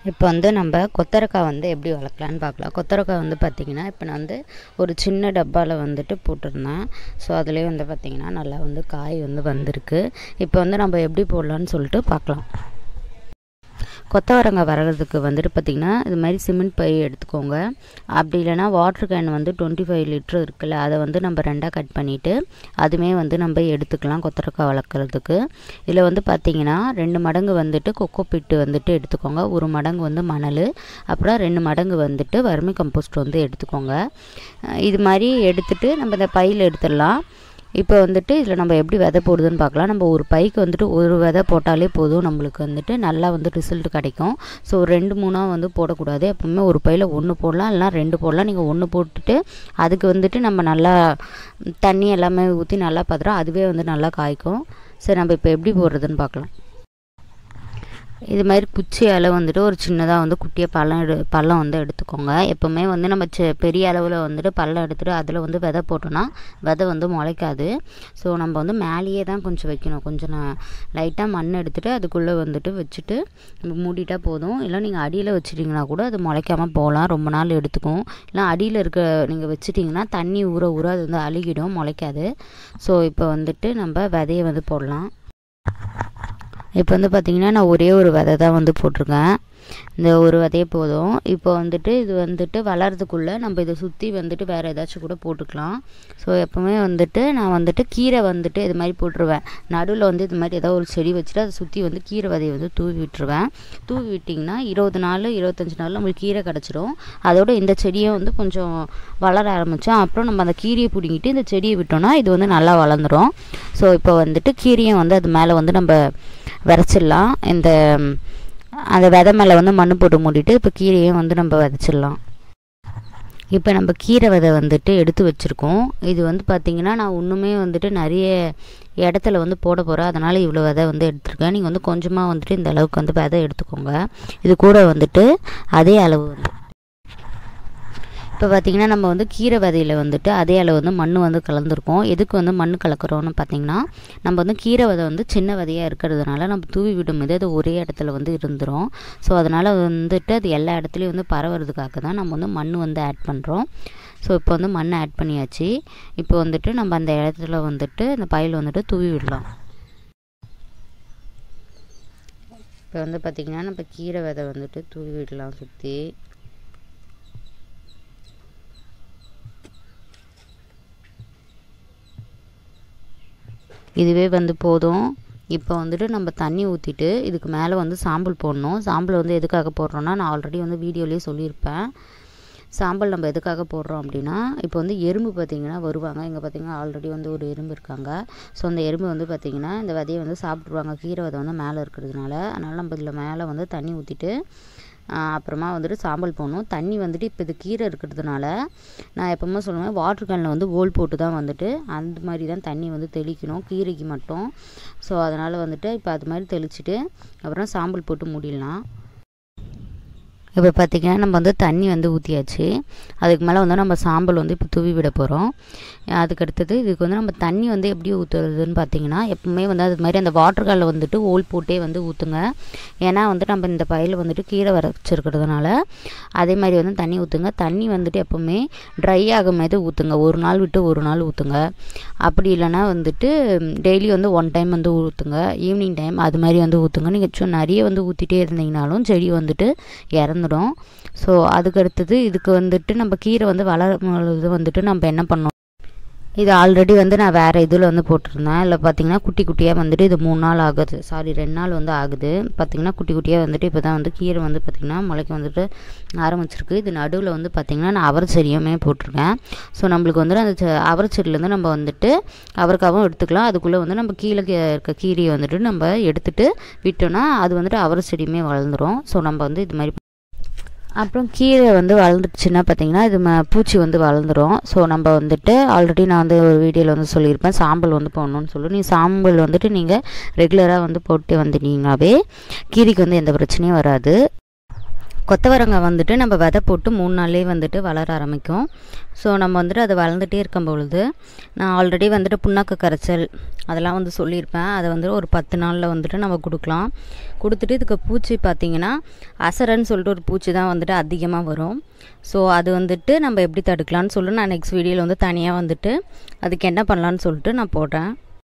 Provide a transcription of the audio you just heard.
இப்போ வந்து நம்ம கொத்தரக்காய் வந்து எப்படி வளர்க்கலான்னு பார்க்கலாம் கொத்தரக்காய் வந்து பார்த்திங்கன்னா இப்போ நான் வந்து ஒரு சின்ன டப்பாவில் வந்துட்டு போட்டிருந்தேன் ஸோ அதுலேயே வந்து பார்த்திங்கன்னா நல்லா வந்து காய் வந்து வந்திருக்கு இப்போ வந்து நம்ம எப்படி போடலான்னு சொல்லிட்டு பார்க்கலாம் கொத்தவரங்காய் வர்றதுக்கு வந்துட்டு பார்த்திங்கன்னா இது மாதிரி சிமெண்ட் பை எடுத்துக்கோங்க அப்படி இல்லைனா வாட்டர் கேன் வந்து டுவெண்ட்டி ஃபைவ் லிட்ரு இருக்குல்ல அதை வந்து நம்ம ரெண்டாக கட் பண்ணிவிட்டு அதுவுமே வந்து நம்ம எடுத்துக்கலாம் கொத்தரக்காய் வளர்க்குறதுக்கு இதில் வந்து பார்த்திங்கன்னா ரெண்டு மடங்கு வந்துட்டு கொக்கோ பிட்டு வந்துட்டு எடுத்துக்கோங்க ஒரு மடங்கு வந்து மணல் அப்புறம் ரெண்டு மடங்கு வந்துட்டு வறுமை கம்போஸ்ட் வந்து எடுத்துக்கோங்க இது மாதிரி எடுத்துட்டு நம்ம இந்த பையில் எடுத்துடலாம் இப்போ வந்துட்டு இதில் நம்ம எப்படி விதை போடுதுன்னு பார்க்கலாம் நம்ம ஒரு பைக்கு வந்துட்டு ஒரு விதை போட்டாலே போதும் நம்மளுக்கு வந்துட்டு நல்லா வந்து ரிசல்ட் கிடைக்கும் ஸோ ரெண்டு மூணாக வந்து போடக்கூடாது எப்பவுமே ஒரு பையில் ஒன்று போடலாம் இல்லைனா ரெண்டு போடலாம் நீங்கள் ஒன்று போட்டுட்டு அதுக்கு வந்துட்டு நம்ம நல்லா தண்ணி எல்லாமே ஊற்றி நல்லா பார்த்துறோம் அதுவே வந்து நல்லா காய்க்கும் சரி நம்ம இப்போ எப்படி போடுறதுன்னு பார்க்கலாம் இது மாதிரி குச்சியால் வந்துட்டு ஒரு சின்னதாக வந்து குட்டியாக பள்ளம் எடு பள்ளம் வந்து எடுத்துக்கோங்க எப்போவுமே வந்து நம்ம செ பெரிய அளவில் வந்துட்டு பள்ளம் எடுத்துகிட்டு அதில் வந்து விதை போட்டோன்னா விதை வந்து முளைக்காது ஸோ நம்ம வந்து மேலேயே தான் கொஞ்சம் வைக்கணும் கொஞ்சம் நான் லைட்டாக மண் எடுத்துகிட்டு அதுக்குள்ளே வந்துட்டு வச்சுட்டு நம்ம மூடிட்டால் போதும் இல்லை நீங்கள் அடியில் வச்சிட்டிங்கன்னா கூட அது முளைக்காமல் போகலாம் ரொம்ப நாள் எடுத்துக்கும் இல்லை அடியில் இருக்க நீங்கள் வச்சிட்டிங்கன்னா தண்ணி ஊற ஊற அது வந்து அழுகிடும் முளைக்காது ஸோ இப்போ வந்துட்டு நம்ம விதையை வந்து போடலாம் இப்போ வந்து பார்த்திங்கன்னா நான் ஒரே ஒரு விதை தான் வந்து போட்டிருக்கேன் இந்த ஒரு விதையே போதும் இப்போ வந்துட்டு இது வந்துட்டு வளர்றதுக்குள்ளே நம்ம இதை சுற்றி வந்துட்டு வேறு ஏதாச்சும் கூட போட்டுக்கலாம் ஸோ எப்போவுமே வந்துட்டு நான் வந்துட்டு கீரை வந்துட்டு இது மாதிரி போட்டுருவேன் நடுவில் வந்து இது மாதிரி ஏதாவது ஒரு செடி வச்சுட்டு அதை சுற்றி வந்து கீரை விதையை வந்து தூவி விட்டுருவேன் தூவி விட்டிங்கன்னா இருபது நாள் இருபத்தஞ்சி நாள் நம்மளுக்கு கீரை கிடச்சிரும் அதோட இந்த செடியை வந்து கொஞ்சம் வளர ஆரம்பித்தோம் அப்புறம் நம்ம அந்த கீரையை பிடிங்கிட்டு இந்த செடியை விட்டோம்னா இது வந்து நல்லா வளர்ந்துடும் ஸோ இப்போ வந்துட்டு கீரையும் வந்து அது மேலே வந்து நம்ம விதைச்சிடலாம் இந்த அந்த விதை மேலே வந்து மண் போட்டு மூடிட்டு இப்போ கீரையும் வந்து நம்ம விதைச்சிடலாம் இப்போ நம்ம கீரை விதை வந்துட்டு எடுத்து வச்சுருக்கோம் இது வந்து பார்த்திங்கன்னா நான் இன்னுமே வந்துட்டு நிறைய இடத்துல வந்து போட போகிறேன் அதனால் இவ்வளோ விதை வந்து எடுத்திருக்கேன் நீங்கள் வந்து கொஞ்சமாக வந்துட்டு இந்த அளவுக்கு வந்து விதை எடுத்துக்கோங்க இது கூட வந்துட்டு அதே அளவு வந்து இப்போ பார்த்திங்கன்னா நம்ம வந்து கீரை விதையில் வந்துட்டு அதே அளவு வந்து மண் வந்து கலந்துருக்கோம் எதுக்கு வந்து மண் கலக்கிறோன்னு பார்த்திங்கன்னா நம்ம வந்து கீரை விதை வந்து சின்ன விதையாக இருக்கிறதுனால நம்ம தூவி விடும்போது அது ஒரே இடத்துல வந்து இருந்துரும் ஸோ அதனால் வந்துட்டு அது எல்லா இடத்துலையும் வந்து பரவுறதுக்காக தான் நம்ம வந்து மண் வந்து ஆட் பண்ணுறோம் ஸோ இப்போ வந்து மண் ஆட் பண்ணியாச்சு இப்போ வந்துட்டு நம்ம அந்த இடத்துல வந்துட்டு அந்த பயில் வந்துட்டு தூவி விடலாம் இப்போ வந்து பார்த்திங்கன்னா நம்ம கீரை விதை வந்துட்டு தூவி விடலாம் சுற்றி இதுவே வந்து போதும் இப்போ வந்துட்டு நம்ம தண்ணி ஊற்றிட்டு இதுக்கு மேலே வந்து சாம்பல் போடணும் சாம்பல் வந்து எதுக்காக போடுறோன்னா நான் ஆல்ரெடி வந்து வீடியோலேயே சொல்லியிருப்பேன் சாம்பல் நம்ம எதுக்காக போடுறோம் அப்படின்னா இப்போ வந்து எறும்பு பார்த்திங்கன்னா வருவாங்க இங்கே பார்த்திங்கன்னா ஆல்ரெடி வந்து ஒரு எறும்பு இருக்காங்க ஸோ அந்த எறும்பு வந்து பார்த்திங்கன்னா இந்த விதையை வந்து சாப்பிட்ருவாங்க கீரை விதை வந்து மேலே இருக்கிறதுனால அதனால் நம்ம இதில் மேலே வந்து தண்ணி ஊற்றிட்டு அப்புறமா வந்துட்டு சாம்பல் போடணும் தண்ணி வந்துட்டு இப்போ இது கீரை இருக்கிறதுனால நான் எப்போவுமே சொல்லுவேன் வாட்டர் கேனில் வந்து ஓல் போட்டு தான் வந்துட்டு அந்த மாதிரி தான் தண்ணி வந்து தெளிக்கணும் கீரைக்கு மட்டும் ஸோ அதனால் வந்துட்டு இப்போ அது மாதிரி தெளிச்சுட்டு அப்புறம் சாம்பல் போட்டு மூடிடலாம் இப்போ பார்த்திங்கன்னா நம்ம வந்து தண்ணி வந்து ஊற்றியாச்சு அதுக்கு மேலே வந்து நம்ம சாம்பல் வந்து இப்போ தூவி விட போகிறோம் அதுக்கு அடுத்தது இதுக்கு வந்து நம்ம தண்ணி வந்து எப்படி ஊற்றுறதுன்னு பார்த்தீங்கன்னா எப்பவுமே வந்து அது மாதிரி அந்த வாட்டர் காலில் வந்துட்டு ஓல் போட்டே வந்து ஊற்றுங்க ஏன்னா வந்து நம்ம இந்த பயில வந்துட்டு கீரை வரைச்சிருக்கிறதுனால அதே மாதிரி வந்து தண்ணி ஊற்றுங்க தண்ணி வந்துட்டு எப்போவுமே ட்ரை ஆகும் போது ஊற்றுங்க ஒரு நாள் விட்டு ஒரு நாள் ஊற்றுங்க அப்படி இல்லைன்னா வந்துட்டு டெய்லி வந்து ஒன் டைம் வந்து ஊற்றுங்க ஈவினிங் டைம் அது மாதிரி வந்து ஊற்றுங்க நீங்கள் நிறைய வந்து ஊற்றிட்டே இருந்தீங்கனாலும் செடி வந்துட்டு இறந்து வந்துடும் ஸோ அதுக்கு அடுத்தது இதுக்கு வந்துட்டு நம்ம கீரை வந்து வளரும் வந்துட்டு நம்ம என்ன பண்ணோம் இது ஆல்ரெடி வந்து நான் வேறு இதில் வந்து போட்டிருந்தேன் இல்லை பார்த்தீங்கன்னா குட்டி குட்டியாக வந்துட்டு இது மூணு நாள் ஆகுது சாரி ரெண்டு நாள் வந்து ஆகுது பார்த்திங்கன்னா குட்டி குட்டியாக வந்துட்டு இப்போ தான் வந்து கீரை வந்து பார்த்திங்கன்னா முளைக்க வந்துட்டு ஆரம்பிச்சிருக்கு இது நடுவில் வந்து பார்த்திங்கன்னா நான் அவரை செடியுமே போட்டிருக்கேன் ஸோ நம்மளுக்கு வந்து அந்த அவரை செடியிலேருந்து நம்ம வந்துட்டு அவரைக்காவும் எடுத்துக்கலாம் அதுக்குள்ளே வந்து நம்ம கீழே இருக்க கீரையை வந்துட்டு நம்ம எடுத்துகிட்டு விட்டோன்னா அது வந்துட்டு அவரை செடியுமே வளர்ந்துடும் ஸோ நம்ம வந்து இது மாதிரி அப்புறம் கீரை வந்து வளர்ந்துடுச்சுன்னா பார்த்திங்கன்னா இது ம பூச்சி வந்து வளர்ந்துடும் ஸோ நம்ம வந்துட்டு ஆல்ரெடி நான் வந்து ஒரு வீடியோவில் வந்து சொல்லியிருப்பேன் சாம்பல் வந்து போடணும்னு சொல்லி நீ சாம்பல் வந்துட்டு நீங்கள் ரெகுலராக வந்து போட்டு வந்துட்டீங்கன்னாவே கீரைக்கு வந்து எந்த பிரச்சனையும் வராது கொத்தவரங்காய் வந்துட்டு நம்ம விதை போட்டு மூணு நாள்லேயே வந்துட்டு வளர ஆரம்பிக்கும் ஸோ நம்ம வந்துட்டு அது வளர்ந்துட்டே இருக்கும் பொழுது நான் ஆல்ரெடி வந்துட்டு புண்ணாக்கு கரைச்சல் அதெல்லாம் வந்து சொல்லியிருப்பேன் அதை வந்து ஒரு பத்து நாளில் வந்துட்டு நம்ம கொடுக்கலாம் கொடுத்துட்டு இதுக்கு பூச்சி பார்த்திங்கன்னா அசரன்னு சொல்லிட்டு ஒரு பூச்சி தான் வந்துட்டு அதிகமாக வரும் ஸோ அது வந்துட்டு நம்ம எப்படி தடுக்கலாம்னு சொல்லிட்டு நான் நெக்ஸ்ட் வீடியோவில் வந்து தனியாக வந்துட்டு அதுக்கு என்ன பண்ணலான்னு சொல்லிட்டு நான் போடுறேன்